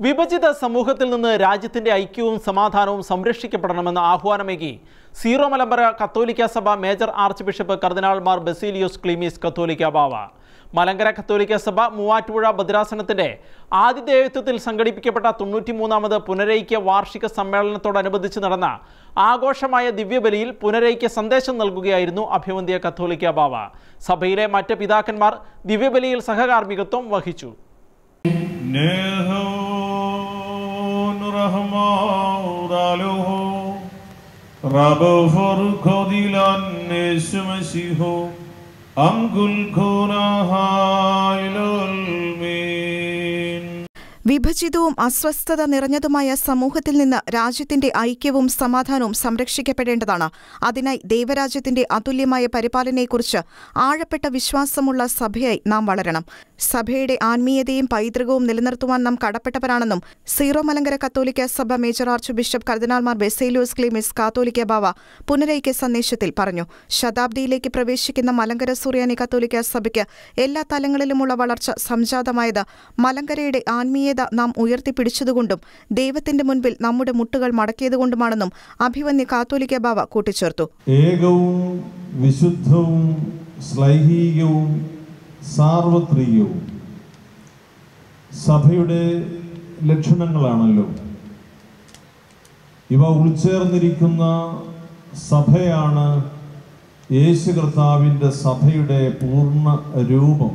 വിഭജിത സമൂഹത്തിൽ നിന്ന് രാജ്യത്തിന്റെ ഐക്യവും സമാധാനവും സംരക്ഷിക്കപ്പെടണമെന്ന് ആഹ്വാനമേകി സീറോ മലമ്പര കത്തോലിക്ക സഭ major archbishop cardinal Mar Baselios Cleemis കത്തോലിക്ക ബാവ മലങ്കര കത്തോലിക്ക സഭ മൂവാറ്റുപുഴ ഭദ്രാസനത്തിന്റെ ആതിഥേയത്വത്തിൽ സംഘടിപ്പിക്കപ്പെട്ട തൊണ്ണൂറ്റിമൂന്നാമത് പുനരൈക്യ വാർഷിക സമ്മേളനത്തോടനുബന്ധിച്ച് നടന്ന ആഘോഷമായ ദിവ്യബലിയിൽ പുനരൈക്യ സന്ദേശം നൽകുകയായിരുന്നു അഭിവന്ധ്യ കത്തോലിക്ക ബാവ സഭയിലെ മറ്റ് പിതാക്കന്മാർ ദിവ്യബലിയിൽ സഹകാർമ്മികത്വം വഹിച്ചു نهون رحمه رب فرخديلان اسمسيحو أم كل كنا هايلولمين വിഭജിതവും അസ്വസ്ഥത നിറഞ്ഞതുമായ സമൂഹത്തിൽ നിന്ന് രാജ്യത്തിന്റെ ഐക്യവും സമാധാനവും സംരക്ഷിക്കപ്പെടേണ്ടതാണ് അതിനായി ദൈവരാജ്യത്തിന്റെ അതുല്യമായ പരിപാലനയെക്കുറിച്ച് ആഴപ്പെട്ട വിശ്വാസമുള്ള സഭയായി നാം വളരണം സഭയുടെ ആത്മീയതയും പൈതൃകവും നിലനിർത്തുവാൻ നാം കടപ്പെട്ടവരാണെന്നും സീറോ മലങ്കര കത്തോലിക്ക സഭ മേജർ ആർച്ച് ബിഷപ്പ് കർദിനാൾമാർ ബെസേലിയോസ് ക്ലീമിസ് കാത്തോലിക്ക ബാവ പുനരൈക്യ സന്ദേശത്തിൽ പറഞ്ഞു ശതാബ്ദിയിലേക്ക് പ്രവേശിക്കുന്ന മലങ്കര സൂര്യാനി കത്തോലിക്ക സഭയ്ക്ക് എല്ലാ തലങ്ങളിലുമുള്ള വളർച്ച സംജാതമായത് മലങ്കരയുടെ ആത്മീയത നാം ഉയർത്തിപ്പിടിച്ചതുകൊണ്ടും ദൈവത്തിന്റെ മുൻപിൽ നമ്മുടെ മുട്ടുകൾ മടക്കിയതുകൊണ്ടുമാണെന്നും അഭിവന്യ കാത്തോലിക്ക ബാവ കൂട്ടിച്ചേർത്തു ഏകവും വിശുദ്ധവും ശ്ലൈഹികവും സാർവത്രികവും സഭയുടെ ലക്ഷണങ്ങളാണല്ലോ ഇവ ഉൾച്ചേർന്നിരിക്കുന്ന സഭയാണ് യേശു കർത്താവിൻ്റെ സഭയുടെ പൂർണ്ണ രൂപം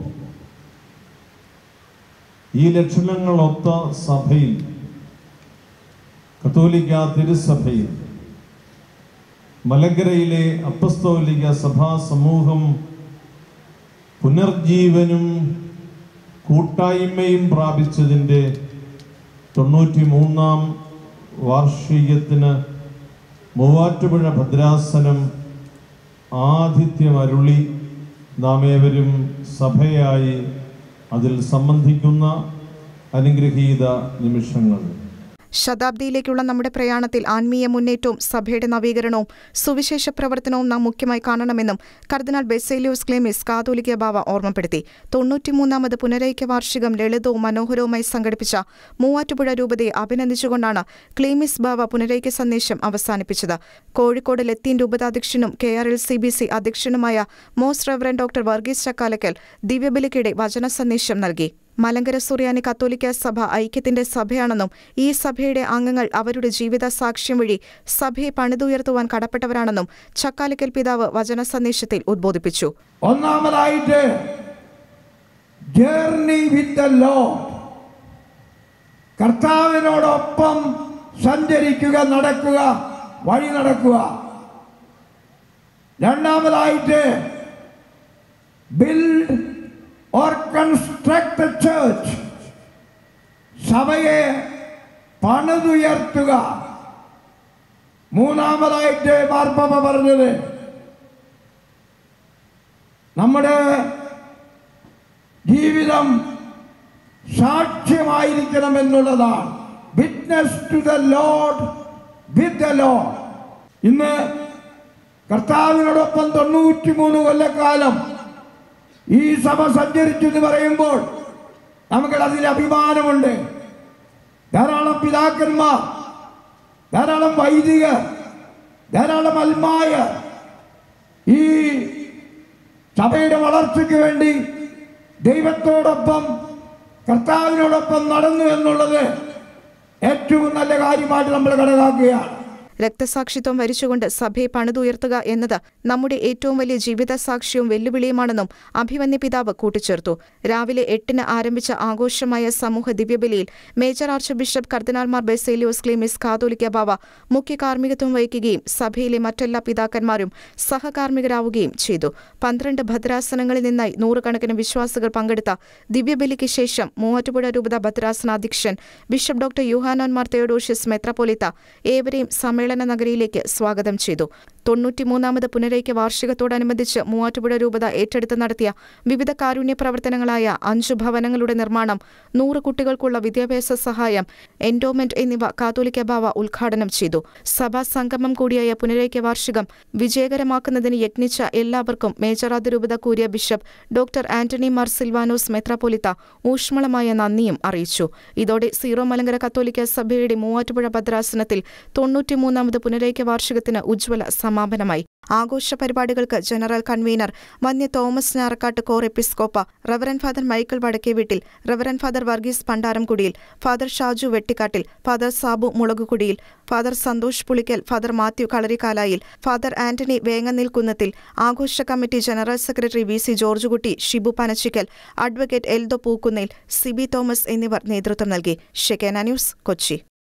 ഈ ലക്ഷണങ്ങളൊത്ത സഭയിൽ കത്തോലിക്ക തിരുസഭയിൽ മലങ്കരയിലെ അപ്പസ്തോലിക സഭാ സമൂഹം പുനർജീവനും കൂട്ടായ്മയും പ്രാപിച്ചതിൻ്റെ തൊണ്ണൂറ്റി മൂന്നാം വാർഷികത്തിന് മൂവാറ്റുപുഴ ഭദ്രാസനം ആതിഥ്യമരുളി നാം ഏവരും സഭയായി അതിൽ സംബന്ധിക്കുന്ന അനുഗ്രഹീത നിമിഷങ്ങൾ ശതാബ്ദിയിലേക്കുള്ള നമ്മുടെ പ്രയാണത്തിൽ ആത്മീയ മുന്നേറ്റവും സഭയുടെ നവീകരണവും സുവിശേഷ പ്രവർത്തനവും നാം മുഖ്യമായി കാണണമെന്നും കർദിനാൾ ബെസേലിയോസ് ക്ലേമിസ് കാതോലിക്ക ബാവ ഓർമ്മപ്പെടുത്തി തൊണ്ണൂറ്റിമൂന്നാമത് പുനരൈക്യ വാർഷികം ലളിതവും മനോഹരവുമായി സംഘടിപ്പിച്ച മൂവാറ്റുപുഴ രൂപതയെ അഭിനന്ദിച്ചുകൊണ്ടാണ് ക്ലീമിസ് ബാവ പുനരൈക്യ സന്ദേശം അവസാനിപ്പിച്ചത് കോഴിക്കോട് ലത്തീൻ രൂപതാധ്യക്ഷനും K R L C B C അധ്യക്ഷനുമായ most reverend doctor Varghese Chakkalakkal ദിവ്യബലിക്കിടെ വചന സന്ദേശം നൽകി മലങ്കര സുറിയാനി കത്തോലിക്ക സഭ ഐക്യത്തിന്റെ സഭയാണെന്നും ഈ സഭയുടെ അംഗങ്ങൾ അവരുടെ ജീവിത സാക്ഷ്യം വഴി സഭയെ പണിതുയർത്തുവാൻ കടപ്പെട്ടവരാണെന്നും ചക്കാലിക്കൽ പിതാവ് വചന സന്ദേശത്തിൽ ഉദ്ബോധിപ്പിച്ചു ഒന്നാമതായിട്ട് ജേർണി വിത്ത് ദ ലോഡ് കർത്താവിനോടൊപ്പം സഞ്ചരിക്കുക നടക്കുക വഴി നടക്കുക രണ്ടാമതായിട്ട് build or construct the church സഭയെ പണിതുയർത്തുക മൂന്നാമതായിട്ട് മാർപ്പാപ്പ പറഞ്ഞത് നമ്മുടെ ജീവിതം സാക്ഷ്യമായിരിക്കണം എന്നുള്ളതാണ് witness to the lord with the lord ഇന്ന് കർത്താവിനോടൊപ്പം തൊണ്ണൂറ്റി മൂന്ന് കൊല്ലക്കാലം ഈ സഭ സഞ്ചരിച്ചു എന്ന് പറയുമ്പോൾ നമുക്ക് അതിൽ അഭിമാനമുണ്ട് ധാരാളം പിതാക്കന്മാർ ധാരാളം വൈദികർ ധാരാളം അൽമായർ ഈ സഭയുടെ വളർച്ചയ്ക്ക് വേണ്ടി ദൈവത്തോടൊപ്പം കർത്താവിനോടൊപ്പം നടന്നു എന്നുള്ളത് ഏറ്റവും നല്ല കാര്യമായിട്ട് നമ്മൾ കണക്കാക്കുകയാണ് രക്തസാക്ഷിത്വം വരിച്ചുകൊണ്ട് സഭയെ പണിതുയർത്തുക എന്നത് നമ്മുടെ ഏറ്റവും വലിയ ജീവിത സാക്ഷ്യവും വെല്ലുവിളിയുമാണെന്നും അഭിമന്യ പിതാവ് കൂട്ടിച്ചേർത്തു രാവിലെ എട്ടിന് ആരംഭിച്ച ആഘോഷമായ സമൂഹ ദിവ്യബലിയിൽ മേജർ ആർച്ച് ബിഷപ്പ് കർദിനാൾമാർ ബെസേലിയോസ് ക്ലീമിസ് കാതോലിക്ക ബാവ മുഖ്യ കാർമ്മികത്വം വഹിക്കുകയും സഭയിലെ മറ്റെല്ലാ പിതാക്കന്മാരും സഹകാർമ്മികരാവുകയും ചെയ്തു പന്ത്രണ്ട് ഭദ്രാസനങ്ങളിൽ നിന്നായി നൂറുകണക്കിന് വിശ്വാസികൾ പങ്കെടുത്ത ദിവ്യബലിക്ക് ശേഷം മൂവാറ്റുപുഴ രൂപത ഭദ്രാസന അധ്യക്ഷൻ ബിഷപ്പ് ഡോക്ടർ യുഹാനോൻ മാർ തെയോഡോഷ്യസ് മെത്രപോലിത്ത ഏവരെയും സമ്മേളന സമ്മേളന നഗരിയിലേക്ക് സ്വാഗതം ചെയ്തു തൊണ്ണൂറ്റിമൂന്നാമത് പുനരൈക്യ വാർഷികത്തോടനുബന്ധിച്ച് മൂവാറ്റുപുഴ രൂപത ഏറ്റെടുത്ത് നടത്തിയ വിവിധ കാരുണ്യ പ്രവർത്തനങ്ങളായ അഞ്ചു ഭവനങ്ങളുടെ നിർമ്മാണം നൂറ് കുട്ടികൾക്കുള്ള വിദ്യാഭ്യാസ സഹായം എൻഡോമെന്റ് എന്നിവ കാത്തോലിക്ക ബാവ ഉദ്ഘാടനം ചെയ്തു സഭാ സംഗമം കൂടിയായ പുനരൈക്യ വാർഷികം വിജയകരമാക്കുന്നതിന് യത്നിച്ച എല്ലാവർക്കും മേജർ അതിരൂപത കൂരിയ ബിഷപ്പ് ഡോക്ടർ ആന്റണി മാർ സിൽവാനോസ് മെത്രാപ്പൊലിത്ത ഊഷ്മളമായ നന്ദിയും അറിയിച്ചു ഇതോടെ സീറോ മലങ്കര കത്തോലിക്ക സഭയുടെ മൂവാറ്റുപുഴ ഭദ്രാസനത്തിൽ തൊണ്ണൂറ്റിമൂന്നാമത് പുനരൈക്യ വാർഷികത്തിന് ഉജ്ജ്വല സമാപനമായി ആഘോഷ പരിപാടികൾക്ക് ജനറൽ കൺവീനർ വന്യ തോമസ് ഞാറക്കാട്ട് കോർ എപ്പിസ്കോപ്പ reverend father Michael Vadakkeveettil reverend father Varghese Pandaramkudiyil father Shaju Vettikkattil father Sabu Mulakukudiyil father Santhosh Pulickal father Mathew Kalarikkalayil father Antony Vengannil Kunnathil ആഘോഷ committee general secretary V C George Kutty Shibu Panachickal advocate Eldo Pookkunnil Sibi Thomas എന്നിവർ നേതൃത്വം നൽകി ഷെക്കേന ന്യൂസ് കൊച്ചി